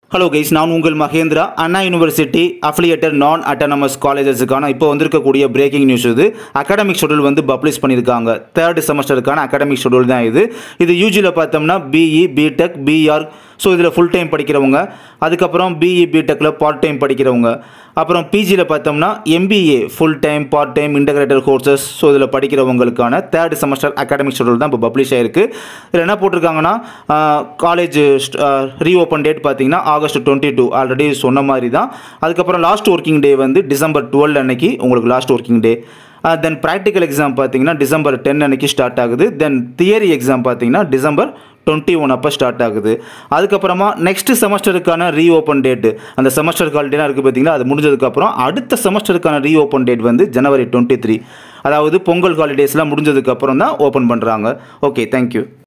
hello guys நான் உங்கள் Mahendra Anna university affiliated நான் அட்டானமஸ் காலேஜஸுக்கான இப்போ வந்திருக்கக்கூடிய பிரேக்கிங் நியூஸ் இது அகாடமிக் ஷெடியூல் வந்து பப்ளிஷ் பண்ணியிருக்காங்க தேர்ட் செமஸ்டருக்கான அகாடமிக் ஷெடியூல் தான் இது இது யூஜியில் பார்த்தோம்னா பிஇ பிடெக் பிஆர் ஸோ இதில் ஃபுல் டைம் படிக்கிறவங்க அதுக்கப்புறம் பிஇ பிடெக்கில் பார்ட் டைம் படிக்கிறவங்க அப்புறம் பிஜியில் பார்த்தோம்னா MBA full time part time integrated courses so இதில் படிக்கிறவங்களுக்கான தேர்ட் செமஸ்டர் அகாடமிக் ஷெடியூல் தான் இப்போ பப்ளிஷ் ஆயிருக்கு இதில் என்ன போட்டிருக்காங்கன்னா காலேஜ் ரீஓப்பன் டேட் பார்த்தீங்கன்னா ஆகஸ்ட் டுவெண்ட்டி டூ ஆல்ரெடி சொன்ன மாதிரி தான் அதுக்கப்புறம் லாஸ்ட் ஒர்க்கிங் டே வந்து டிசம்பர் டுவெல் அன்னைக்கு உங்களுக்கு last working day then practical exam பார்த்தீங்கன்னா டிசம்பர் டென் அன்னைக்கு ஸ்டார்ட் ஆகுது தென் தியரி எக்ஸாம் பார்த்தீங்கன்னா டிசம்பர் டுவெண்ட்டி ஒன் அப்போ ஸ்டார்ட் ஆகுது அதுக்கப்புறமா நெக்ஸ்ட் செமஸ்டருக்கான ரீஓப்பன் டேட் அந்த செமஸ்டர் ஹாலிடேலாம் இருக்குது பார்த்தீங்களா அது முடிஞ்சதுக்கப்புறம் அடுத்த செமஸ்டருக்கான ரீஓப்பன் டேட் வந்து ஜனவரி டுவெண்ட்டி த்ரீ அதாவது பொங்கல் ஹாலிடேஸ்லாம் முடிஞ்சதுக்கப்புறம் தான் ஓப்பன் பண்ணுறாங்க ஓகே தேங்க்யூ